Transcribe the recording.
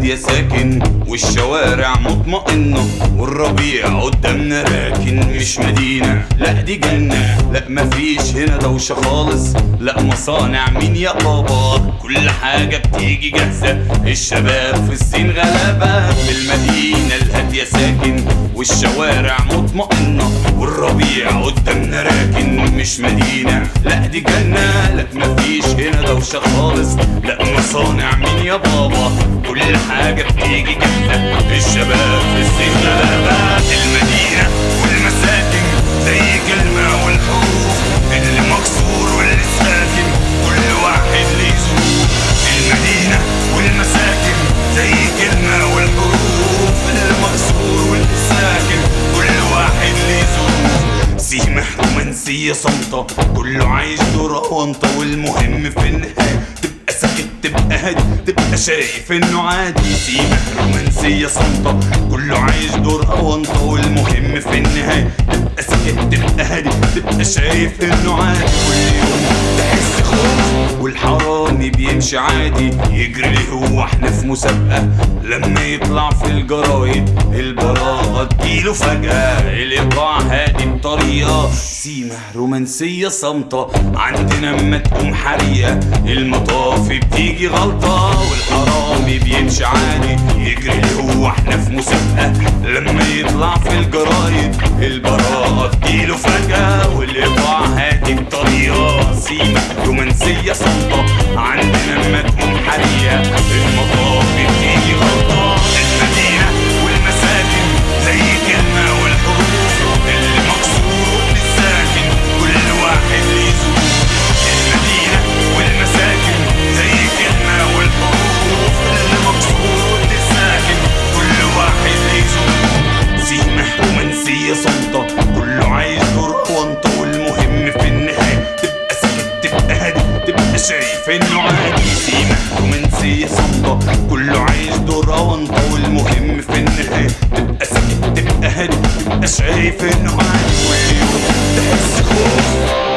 هادية ساكن والشوارع مطمئنة والربيع قدامنا راكن مش مدينة لا دي جنة لا مفيش هنا دوشة خالص لا مصانع مين يا بابا كل حاجة بتيجي جاهزة الشباب في الصين غلابة في المدينة الهادية ساكن والشوارع مطمئنة والربيع قدامنا راكن مش مدينة لا دي جنة لا مفيش هنا دوشة خالص لا مصانع مين يا بابا كل حاجة بتيجي جاهزة الشباب في الصين غلابة المدينة والمساكن زي كلمة والحروف اللي مكسور واللي ساكن كل واحد ليه ظروف المدينة والمساكن زي كلمة والحروف اللي مكسور واللي ساكن كل واحد ليه ظروف سيمة رومانسية صامتة كله عايش دور أونطة والمهم في النهاية تبقى ساكت تبقى هادي تبقى شايف انه عادي سيمة رومانسية صامتة كله عايش دور أونطة والمهم في النهاية تبقى ساكت تبقى هادي تبقى شايف انه عادي كل يوم تحس خوف والحرامي بيمشي عادي يجري ليه هو احنا في مسابقة لما يطلع في الجرايد البراءة تجيله فجأة الإيقاع هادي بطريقة سيمة رومانسية صامتة عندنا اما تقوم حريقة المطاف بتيجي غلطة والحرامي بيمشي عادي يجري ليه هو احنا في مسابقة لما يطلع في الجرايد البراءة تجيله فجأة والإيقاع هادي بطريقة سيمة رومانسية صامتة عندنا اما تقوم حريقة المطاف بتيجي غلطة المدينة والمساكن زي كلمة والحروف اللي مكسور للساكن كل واحد ليه ظروف المدينة والمساكن زي كلمة والحروف اللي مكسور للساكن كل واحد ليه ظروف سيمة رومانسية صامتة كله عايش دور وانطة والمهم في النهاية تبقى ساكت تبقى هادي تبقى شايف انه عادي سيمة رومانسية صامتة كله عايش دور وانطة والمهم في النهاية تبقى ساكت تبقى هادي تبقى شايف انه عادي كل يوم تحس خوف